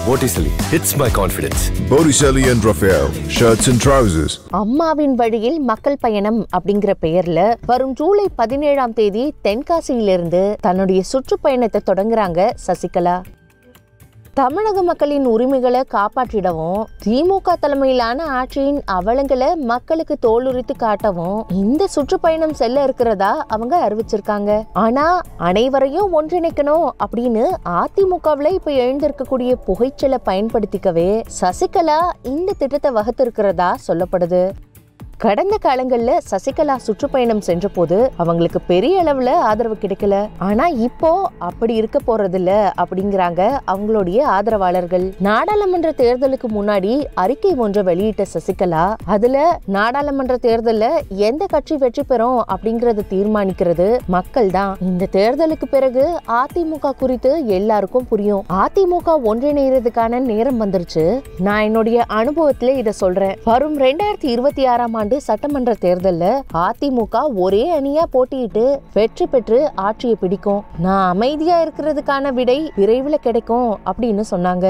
Botticelli hits my confidence. Botticelli and Raphael, shirts and trousers. அம்மாவின் வழியில் மக்கள் பயணம் அப்படிங்கிற பெயர்ல வரும் ஜூலை பதினேழாம் தேதி தென்காசியிலிருந்து தன்னுடைய சுற்றுப்பயணத்தை தொடங்குறாங்க சசிகலா தமிழக மக்களின் உரிமைகளை காப்பாற்றிடவும் திமுக தலைமையிலான ஆட்சியின் அவலங்களை மக்களுக்கு தோலுரித்து காட்டவும் இந்த சுற்றுப்பயணம் செல்ல இருக்கிறதா அவங்க அறிவிச்சிருக்காங்க ஆனா அனைவரையும் ஒன்றிணைக்கணும் அப்படின்னு அதிமுகவுல இப்ப எழுந்திருக்கக்கூடிய புகைச்சலை பயன்படுத்திக்கவே சசிகலா இந்த திட்டத்தை வகுத்திருக்கிறதா சொல்லப்படுது கடந்த காலங்கள்ல சசிகலா சுற்றுப்பயணம் சென்ற போது அவங்களுக்கு பெரிய அளவுல ஆதரவு கிடைக்கல ஆனா இப்போ அப்படி இருக்க போறதில்ல அப்படிங்கிறாங்க அவங்களுடைய ஆதரவாளர்கள் நாடாளுமன்ற தேர்தலுக்கு முன்னாடி அறிக்கை ஒன்றை வெளியிட்ட சசிகலா அதுல நாடாளுமன்ற தேர்தல்ல எந்த கட்சி வெற்றி பெறும் அப்படிங்கறத தீர்மானிக்கிறது மக்கள் தான் இந்த தேர்தலுக்கு பிறகு அதிமுக குறித்து எல்லாருக்கும் புரியும் அதிமுக ஒன்றிணைறதுக்கான நேரம் வந்துருச்சு நான் என்னுடைய அனுபவத்துல இத சொல்றேன் வரும் ரெண்டாயிரத்தி இருபத்தி ஆறாம் ஆண்டு சட்டமன்ற தேர்தல்ல அதிமுக ஒரே அணியா போட்டியிட்டு வெற்றி பெற்று ஆட்சியை பிடிக்கும் நான் அமைதியா இருக்கிறதுக்கான விடை விரைவில் கிடைக்கும் அப்படின்னு சொன்னாங்க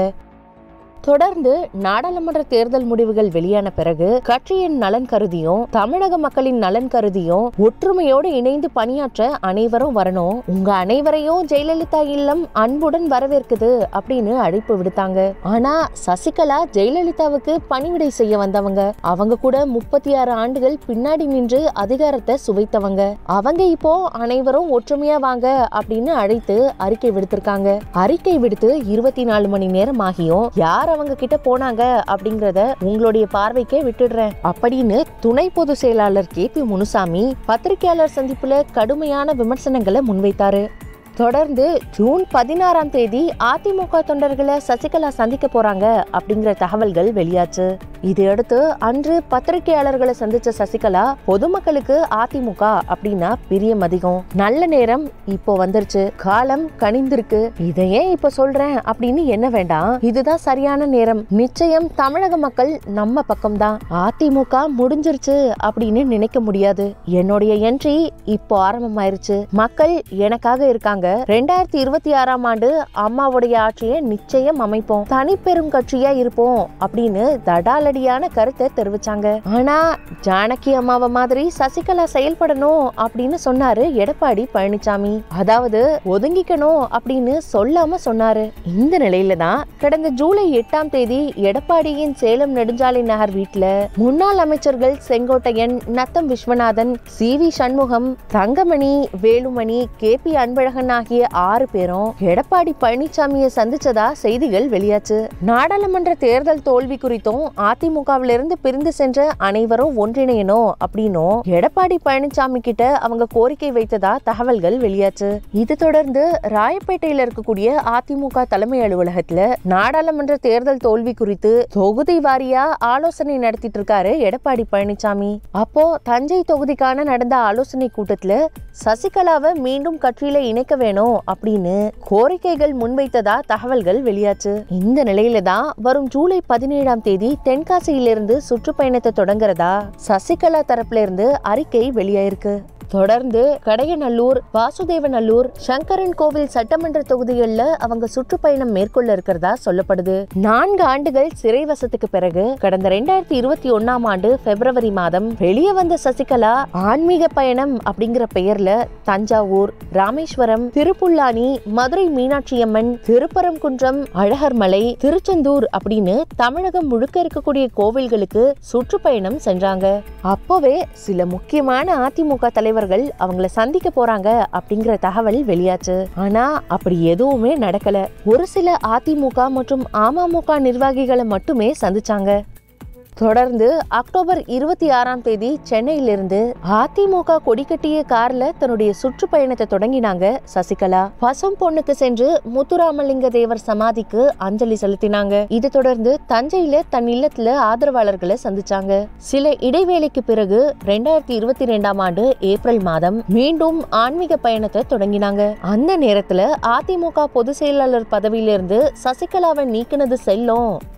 தொடர்ந்து நாடாளுமன்ற தேர்தல் முடிவுகள் வெளியான பிறகு கட்சியின் நலன் கருதியும் தமிழக மக்களின் நலன் கருதியும் ஒற்றுமையோடு இணைந்து பணியாற்ற அனைவரும் வரணும் உங்க அனைவரையும் ஜெயலலிதா இல்லம் அன்புடன் வரவேற்குது அப்படின்னு அழைப்பு விடுத்தாங்க ஆனா சசிகலா ஜெயலலிதாவுக்கு பணிவிடை செய்ய வந்தவங்க அவங்க கூட முப்பத்தி ஆறு ஆண்டுகள் பின்னாடி நின்று அதிகாரத்தை சுவைத்தவங்க அவங்க இப்போ அனைவரும் ஒற்றுமையா வாங்க அப்படின்னு அழைத்து அறிக்கை விடுத்திருக்காங்க அறிக்கை விடுத்து இருபத்தி நாலு மணி நேரம் ஆகியும் யார் அவங்க கிட்ட போனாங்க அப்படிங்கறத உங்களுடைய பார்வைக்கே விட்டுடுறேன் அப்படின்னு துணை பொதுச் செயலாளர் கே பி முனுசாமி பத்திரிகையாளர் சந்திப்புல கடுமையான விமர்சனங்களை முன்வைத்தாரு தொடர்ந்து ஜூன் பதினாறாம் தேதி அதிமுக தொண்டர்களை சசிகலா சந்திக்க போறாங்க அப்படிங்கிற தகவல்கள் வெளியாச்சு இதையடுத்து அன்று பத்திரிகையாளர்களை சந்திச்ச சசிகலா பொதுமக்களுக்கு அதிமுக அப்படின்னா பிரியம் அதிகம் நல்ல நேரம் இப்போ வந்துருச்சு காலம் கனிந்திருக்கு இதையே இப்ப சொல்றேன் அப்படின்னு என்ன வேண்டாம் இதுதான் சரியான நேரம் நிச்சயம் தமிழக மக்கள் நம்ம பக்கம்தான் அதிமுக முடிஞ்சிருச்சு அப்படின்னு நினைக்க முடியாது என்னுடைய என்ட்ரி இப்போ ஆரம்பமாயிருச்சு மக்கள் எனக்காக இருக்காங்க ரெண்டாயிரத்தி இருபத்தி ஆறாம் ஆண்டு அம்மாவுடைய ஆட்சியை நிச்சயம் அமைப்போம் தனிப்பெரும் கட்சியா இருப்போம் அப்படின்னு தடாலடியான கருத்தை தெரிவிச்சாங்க ஆனா ஜானகி அம்மாவை மாதிரி சசிகலா செயல்படணும் அப்படின்னு சொன்னாரு எடப்பாடி பழனிசாமி அதாவது ஒதுங்கிக்கணும் அப்படின்னு சொல்லாம சொன்னாரு இந்த நிலையில தான் கடந்த ஜூலை எட்டாம் தேதி எடப்பாடியின் சேலம் நெடுஞ்சாலை நகர் வீட்டுல முன்னாள் அமைச்சர்கள் Sengottaiyan Natham Viswanathan C V Shanmugam Thangamani Velumani K P Anbazhagan ஆகிய ஆறு பேரும் எடப்பாடி பழனிசாமியை சந்திச்சதா செய்திகள் வெளியாச்சு நாடாளுமன்ற தேர்தல் தோல்வி குறித்தும் அதிமுகவிலிருந்து பிரிந்து சென்ற அனைவரும் ஒன்றிணையணும் அப்படின்னும் எடப்பாடி பழனிசாமி கிட்ட அவங்க கோரிக்கை வைத்ததா தகவல்கள் வெளியாச்சு இது தொடர்ந்து ராயப்பேட்டையில இருக்கக்கூடிய அதிமுக தலைமை அலுவலகத்துல நாடாளுமன்ற தேர்தல் தோல்வி குறித்து தொகுதி வாரியா ஆலோசனை நடத்திட்டு இருக்காரு எடப்பாடி பழனிசாமி அப்போ தஞ்சை தொகுதிக்கான நடந்த ஆலோசனை கூட்டத்துல சசிகலாவை மீண்டும் கட்சியில இணைக்க வேணும் அப்படின்னு கோரிக்கைகள் முன்வைத்ததா தகவல்கள் வெளியாச்சு இந்த நிலையில தான் வரும் ஜூலை பதினேழாம் தேதி தென்காசியிலிருந்து சுற்றுப்பயணத்தை தொடங்குறதா சசிகலா தரப்புல இருந்து அறிக்கை வெளியாயிருக்கு தொடர்ந்து கடையநல்லூர் வாசுதேவநல்லூர் சங்கரன் கோவில் சட்டமன்ற தொகுதிகளில் அவங்க சுற்றுப்பயணம் மேற்கொள்ள இருக்கிறதா சொல்லப்படுது நான்கு ஆண்டுகள் சிறைவசத்துக்கு பிறகு கடந்த ரெண்டாயிரத்தி இருபத்தி ஒன்னாம் ஆண்டு பிப்ரவரி மாதம் வெளியே வந்த சசிகலா ஆன்மீக பயணம் அப்படிங்கிற பெயர்ல தஞ்சாவூர் ராமேஸ்வரம் திருப்புல்லானி மதுரை மீனாட்சியம்மன் திருப்பரங்குன்றம் அழகர்மலை திருச்செந்தூர் அப்படின்னு தமிழகம் முழுக்க இருக்கக்கூடிய கோவில்களுக்கு சுற்றுப்பயணம் சென்றாங்க அப்போவே சில முக்கியமான அதிமுக தலைவர்கள் அவங்கள சந்திக்க போறாங்க அப்படிங்கிற தகவல் வெளியாச்சு ஆனா அப்படி எதுவுமே நடக்கல ஒரு சில அதிமுக மற்றும் அமமுக நிர்வாகிகளை மட்டுமே சந்திச்சாங்க தொடர்ந்து அக்டோபர் இருபத்தி ஆறாம் தேதி சென்னையிலிருந்து அதிமுக கொடிக்கட்டிய கார்ல தன்னுடைய சுற்றுப்பயணத்தை தொடங்கினாங்க சசிகலா பசும் பொண்ணுக்கு சென்று முத்துராமலிங்க தேவர் சமாதிக்கு அஞ்சலி செலுத்தினாங்க இது தொடர்ந்து தஞ்சையில தன் இல்லத்துல ஆதரவாளர்களை சந்திச்சாங்க சில இடைவேளைக்கு பிறகு ரெண்டாயிரத்தி இருபத்தி ரெண்டாம் ஆண்டு ஏப்ரல் மாதம் மீண்டும் ஆன்மீக பயணத்தை தொடங்கினாங்க அந்த நேரத்துல அதிமுக பொதுச் செயலாளர் பதவியிலிருந்து சசிகலாவை நீக்கினது செல்லும்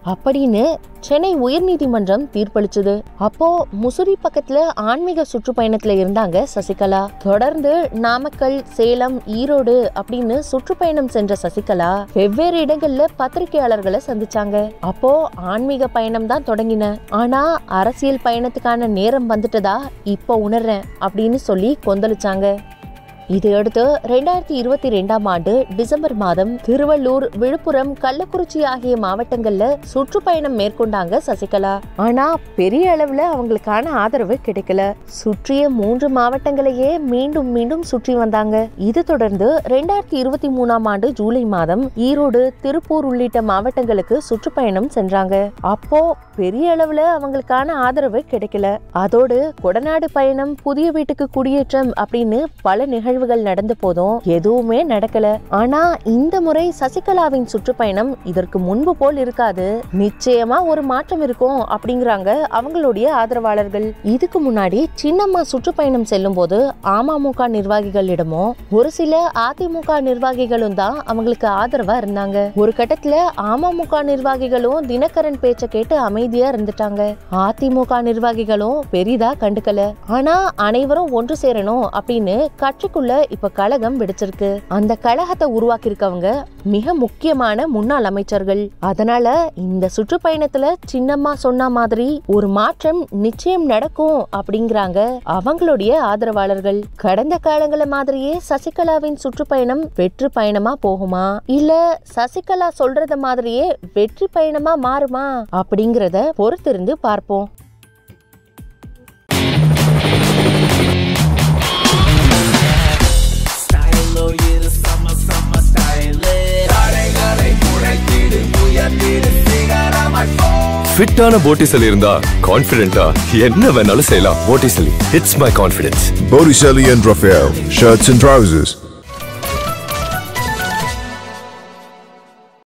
அப்படின்னு சென்னை உயர்நீதிமன்றம் தீர்ப்பளிச்சது அப்போ முசிறி பக்கத்துல ஆன்மீக சுற்றுப்பயணத்துல இருந்தாங்க சசிகலா தொடர்ந்து நாமக்கல் சேலம் ஈரோடு அப்படின்னு சுற்றுப்பயணம் சென்ற சசிகலா வெவ்வேறு இடங்கள்ல பத்திரிகையாளர்களை சந்திச்சாங்க அப்போ ஆன்மீக பயணம் தான் தொடங்கின ஆனா அரசியல் பயணத்துக்கான நேரம் வந்துட்டதா இப்போ உணர்றேன் அப்படின்னு சொல்லி கொந்தளிச்சாங்க இதையடுத்து ரெண்டாயிரத்தி இருபத்தி ரெண்டாம் ஆண்டு டிசம்பர் மாதம் திருவள்ளூர் விழுப்புரம் கள்ளக்குறிச்சி ஆகிய மாவட்டங்கள்ல சுற்றுப்பயணம் மேற்கொண்டாங்க சசிகலா ஆனா பெரிய அளவுல அவங்களுக்கான ஆதரவு கிடைக்கல சுற்றிய மூன்று மாவட்டங்களையே மீண்டும் மீண்டும் சுற்றி வந்தாங்க இது தொடர்ந்து ரெண்டாயிரத்தி இருபத்தி மூணாம் ஆண்டு ஜூலை மாதம் ஈரோடு திருப்பூர் உள்ளிட்ட மாவட்டங்களுக்கு சுற்றுப்பயணம் சென்றாங்க அப்போ பெரிய அளவுல அவங்களுக்கான ஆதரவு கிடைக்கல அதோடு கொடநாடு பயணம் புதிய வீட்டுக்கு குடியேற்றம் அப்படின்னு பல நிகழ்வுகள் நடந்த போதும் எதுவுமே நடக்கல ஆனா இந்த முறை சசிகலாவின் சுற்றுப்பயணம் இதற்கு முன்பு போல் இருக்காது நிச்சயமா ஒரு மாற்றம் இருக்கும் அப்படிங்கிறாங்க அவங்களுடைய ஆதரவாளர்கள் இதுக்கு முன்னாடி சின்னம்மா சுற்றுப்பயணம் செல்லும் போது அமமுக நிர்வாகிகளிடமும் ஒரு சில அதிமுக நிர்வாகிகளும் தான் அவங்களுக்கு ஆதரவா இருந்தாங்க ஒரு கட்டத்துல அமமுக நிர்வாகிகளும் தினகரன் பேச்ச கேட்டு அமைதியா இருந்துட்டாங்க அதிமுக நிர்வாகிகளும் பெரிதா கண்டுக்கல ஆனா அனைவரும் ஒன்று சேரணும் அப்படின்னு கட்சிக்குள்ள இப்ப கழகம் வெடிச்சிருக்கு அந்த கழகத்தை உருவாக்கி இருக்கவங்க மிக முக்கியமான முன்னாள் அமைச்சர்கள் அதனால இந்த சுற்றுப்பயணத்துல சின்னம்மா சொன்ன மாதிரி ஒரு மாற்றம் நிச்சயம் நடக்கும் அப்படிங்கிறாங்க அவங்களுடைய ஆதரவாளர்கள் கடந்த காலங்கள மாதிரியே சசிகலாவின் சுற்றுப்பயணம் வெற்றி பயணமா போகுமா இல்ல சசிகலா சொல்றத மாதிரியே வெற்றி பயணமா மாறுமா அப்படிங்கறத பொறுத்திருந்து பார்ப்போம் Stylo இது செம்ம செம்ம ஸ்டைலு தடைகளை குறைத்திடு உயர்த்திடு சிகரமாய் போ ஃபிட்டான போட்டிசலி இருந்தா கான்ஃபிடென்ட்டா என்ன வேணாலும் செய்யலாம் Botticelli it's my confidence Botticelli and Raphael, shirts and trousers.